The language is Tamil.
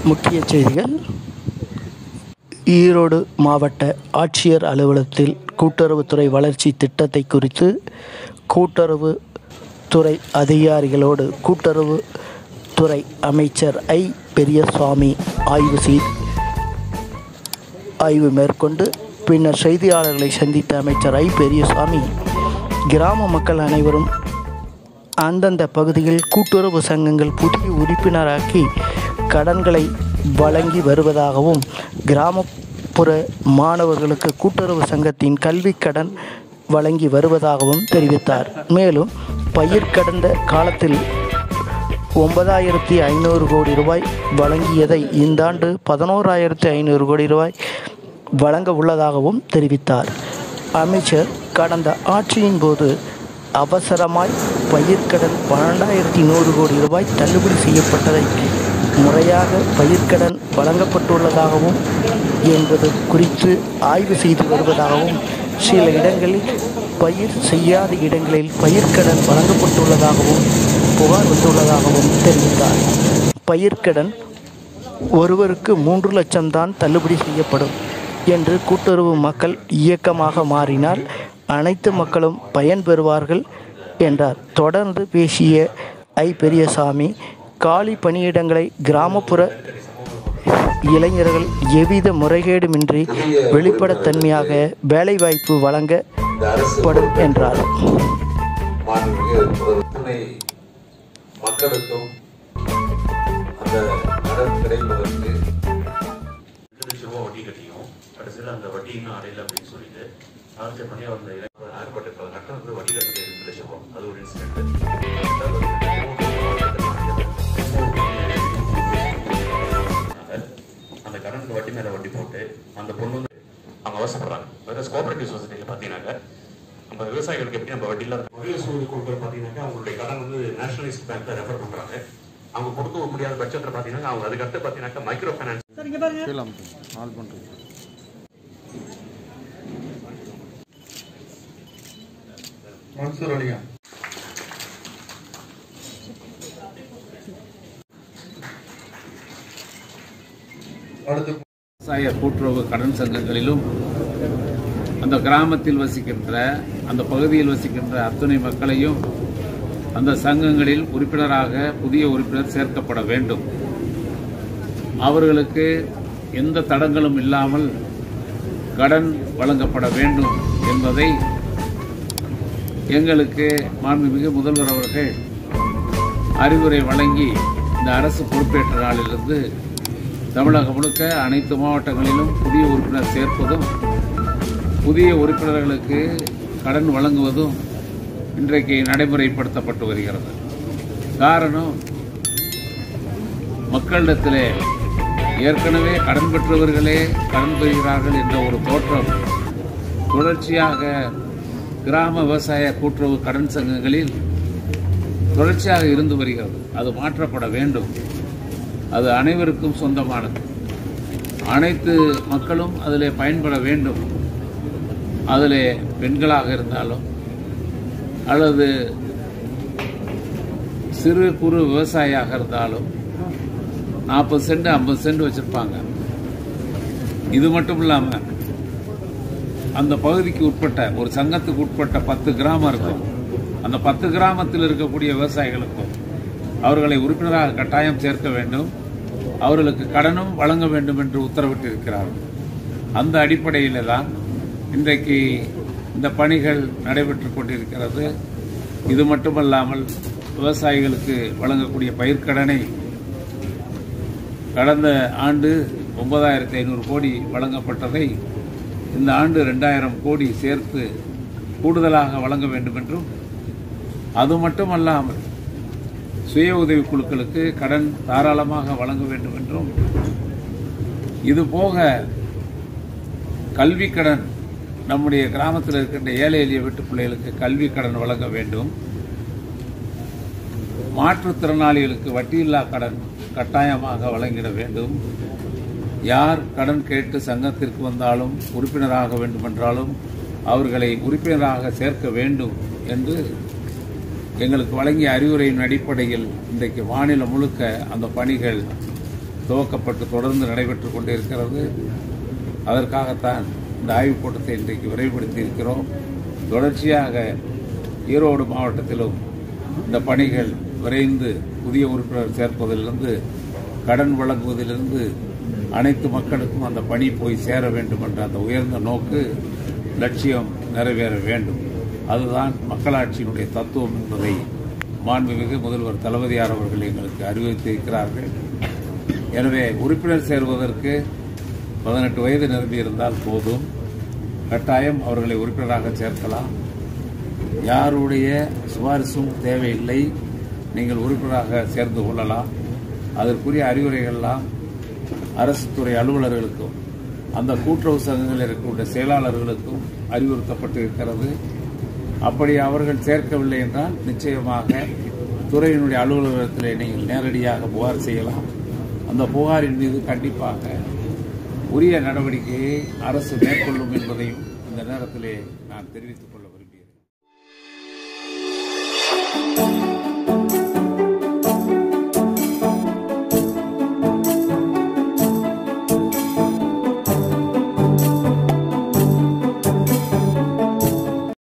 முக்கிய செய்திகள் ஈரோடு மாவட்ட ஆட்சியர் அலுவலகத்தில் கூட்டுறவுத்துறை வளர்ச்சி திட்டத்தை குறித்து கூட்டுறவு துறை அதிகாரிகளோடு கூட்டுறவு துறை அமைச்சர் ஐ பெரியசாமி ஆய்வு செய் ஆய்வு மேற்கொண்டு பின்னர் செய்தியாளர்களை சந்தித்த அமைச்சர் ஐ பெரியசாமி கிராம மக்கள் அனைவரும் அந்தந்த பகுதியில் கூட்டுறவு சங்கங்கள் புதிய உறுப்பினராக்கி கடன்களை வழங்கி வருவதாகவும் கிராமப்புற மாணவர்களுக்கு கூட்டுறவு சங்கத்தின் கல்விக் கடன் வழங்கி வருவதாகவும் தெரிவித்தார் மேலும் பயிர் கடந்த காலத்தில் ஒன்பதாயிரத்தி ஐநூறு கோடி ரூபாய் வழங்கியதை இந்த ஆண்டு பதினோராயிரத்தி ஐநூறு கோடி ரூபாய் வழங்க உள்ளதாகவும் தெரிவித்தார் அமைச்சர் கடந்த ஆட்சியின் போது அவசரமாய் பயிர்க்கடன் பன்னெண்டாயிரத்தி நூறு கோடி ரூபாய் தள்ளுபடி செய்யப்பட்டதை முறையாக பயிர்க்கடன் வழங்கப்பட்டுள்ளதாகவும் என்பது குறித்து ஆய்வு செய்து வருவதாகவும் சில இடங்களில் பயிர் செய்யாத இடங்களில் பயிர்க்கடன் வழங்கப்பட்டுள்ளதாகவும் புகார் வந்துள்ளதாகவும் தெரிவித்தார் பயிர்க்கடன் ஒருவருக்கு மூன்று லட்சம் தான் தள்ளுபடி செய்யப்படும் என்று கூட்டுறவு மக்கள் இயக்கமாக மாறினால் அனைத்து மக்களும் பயன்பெறுவார்கள் என்றார் தொடர்ந்து பேசிய ஐ பெரியசாமி காலி பணியிடங்களை கிராமப்புற இளைஞர்கள் எவ்வித முறைகேடுமின்றி வெளிப்படைத்தன்மையாக வேலைவாய்ப்பு வழங்கப்படும் என்றார் மாண்புமிகு முதல்வர் அத்தனை மக்களுக்கும் அந்த கடன் கிடைப்பதற்கு ரெண்டு லட்ச ரூபா வட்டி கட்டியும் கடைசியில் அந்த வட்டி இன்னும் அடையல அப்படின்னு சொல்லிட்டு ஆர்ஜர் பண்ணி அவர் அந்த ஏற்பட்ட கட்டணத்து வட்டி கட்டுறது ரெண்டு லட்சம் ரூபா அது ஒரு இன்சிடென்ட் அந்த கடனுக்கு வட்டி மேல வட்டி போட்டு அந்த பொண்ணு வந்து அவங்க அவசரப்படுறாங்க வேற கோஆபரேட்டிவ் சொசைட்டியில் பார்த்தீங்கன்னாக்க நம்ம விவசாயிகளுக்கு எப்படி நம்ம வட்டி இல்லாத மகளிர் சுய குழுக்கள் பார்த்தீங்கன்னாக்கா அவங்களுடைய கடன் வந்து நேஷனலைஸ் பேங்க்ல ரெஃபர் பண்றாங்க அவங்க கொடுக்க முடியாத பட்சத்தில் பார்த்தீங்கன்னா அவங்க அதுக்கடுத்து பார்த்தீங்கன்னாக்கா மைக்ரோ ஃபைனான்ஸ் மன்சூர் அலியா அடுத்து விவசாய கூட்டுறவு கடன் சங்கங்களிலும் அந்த கிராமத்தில் வசிக்கின்ற அந்த பகுதியில் வசிக்கின்ற அத்துணை மக்களையும் அந்த சங்கங்களில் உறுப்பினராக புதிய உறுப்பினர் சேர்க்கப்பட வேண்டும் அவர்களுக்கு எந்த தடங்களும் இல்லாமல் கடன் வழங்கப்பட வேண்டும் என்பதை எங்களுக்கு மாண்புமிகு முதல்வர் அவர்கள் அறிவுரை வழங்கி இந்த அரசு பொறுப்பேற்ற நாளிலிருந்து தமிழகம் முழுக்க அனைத்து மாவட்டங்களிலும் புதிய உறுப்பினர் சேர்ப்பதும் புதிய உறுப்பினர்களுக்கு கடன் வழங்குவதும் இன்றைக்கு நடைமுறைப்படுத்தப்பட்டு வருகிறது காரணம் மக்களிடத்திலே ஏற்கனவே கடன் பெற்றவர்களே கடன் பெறுகிறார்கள் என்ற ஒரு தோற்றம் தொடர்ச்சியாக கிராம விவசாய கூட்டுறவு கடன் சங்கங்களில் தொடர்ச்சியாக இருந்து வருகிறது அது மாற்றப்பட வேண்டும் அது அனைவருக்கும் சொந்தமானது அனைத்து மக்களும் அதில் பயன்பட வேண்டும் அதில் பெண்களாக இருந்தாலும் அல்லது சிறு குறு விவசாயியாக இருந்தாலும் நாற்பது சென்ட் ஐம்பது சென்ட் வச்சுருப்பாங்க இது மட்டும் இல்லாமல் அந்த பகுதிக்கு உட்பட்ட ஒரு சங்கத்துக்கு உட்பட்ட பத்து கிராமம் இருக்கும் அந்த பத்து கிராமத்தில் இருக்கக்கூடிய விவசாயிகளுக்கும் அவர்களை உறுப்பினராக கட்டாயம் சேர்க்க வேண்டும் அவர்களுக்கு கடனும் வழங்க வேண்டும் என்று உத்தரவிட்டிருக்கிறார்கள் அந்த அடிப்படையில் தான் இன்றைக்கு இந்த பணிகள் நடைபெற்று கொண்டிருக்கிறது இது மட்டுமல்லாமல் விவசாயிகளுக்கு வழங்கக்கூடிய பயிர்க்கடனை கடந்த ஆண்டு ஒன்பதாயிரத்தி ஐநூறு கோடி வழங்கப்பட்டதை இந்த ஆண்டு ரெண்டாயிரம் கோடி சேர்த்து கூடுதலாக வழங்க வேண்டும் என்றும் அது மட்டுமல்லாமல் சுய உதவி குழுக்களுக்கு கடன் தாராளமாக வழங்க வேண்டும் என்றும் இது போக கல்வி கடன் நம்முடைய கிராமத்தில் இருக்கின்ற ஏழை எளிய வீட்டு பிள்ளைகளுக்கு கல்வி கடன் வழங்க வேண்டும் மாற்றுத்திறனாளிகளுக்கு வட்டியில்லா கடன் கட்டாயமாக வழங்கிட வேண்டும் யார் கடன் கேட்டு சங்கத்திற்கு வந்தாலும் உறுப்பினராக வேண்டுமென்றாலும் அவர்களை உறுப்பினராக சேர்க்க வேண்டும் என்று எங்களுக்கு வழங்கிய அறிவுரையின் அடிப்படையில் இன்றைக்கு மாநிலம் முழுக்க அந்த பணிகள் துவக்கப்பட்டு தொடர்ந்து நடைபெற்றுக் கொண்டிருக்கிறது அதற்காகத்தான் இந்த ஆய்வுக் கூட்டத்தை இன்றைக்கு விரைவுபடுத்தி இருக்கிறோம் தொடர்ச்சியாக ஈரோடு மாவட்டத்திலும் இந்த பணிகள் விரைந்து புதிய உறுப்பினர் சேர்ப்பதிலிருந்து கடன் வழங்குவதிலிருந்து அனைத்து மக்களுக்கும் அந்த பணி போய் சேர வேண்டும் என்ற அந்த உயர்ந்த நோக்கு லட்சியம் நிறைவேற வேண்டும் அதுதான் மக்களாட்சியினுடைய தத்துவம் என்பதை மாண்புமிகு முதல்வர் தளபதியார் அவர்கள் எங்களுக்கு அறிவித்திருக்கிறார்கள் எனவே உறுப்பினர் சேர்வதற்கு பதினெட்டு வயது நிரம்பியிருந்தால் போதும் கட்டாயம் அவர்களை உறுப்பினராக சேர்க்கலாம் யாருடைய சிபாரிசும் தேவையில்லை நீங்கள் உறுப்பினராக சேர்ந்து கொள்ளலாம் அதற்குரிய அறிவுரைகள்லாம் அரசு துறை அலுவலர்களுக்கும் அந்த கூட்டுறவு சங்கங்களில் இருக்கக்கூடிய செயலாளர்களுக்கும் அறிவுறுத்தப்பட்டு இருக்கிறது அப்படி அவர்கள் சேர்க்கவில்லை என்றால் நிச்சயமாக துறையினுடைய அலுவலகத்திலே நீங்கள் நேரடியாக புகார் செய்யலாம் அந்த புகாரின் மீது கண்டிப்பாக உரிய நடவடிக்கையை அரசு மேற்கொள்ளும் என்பதையும் இந்த நேரத்திலே நான் தெரிவித்துக் கொள்ள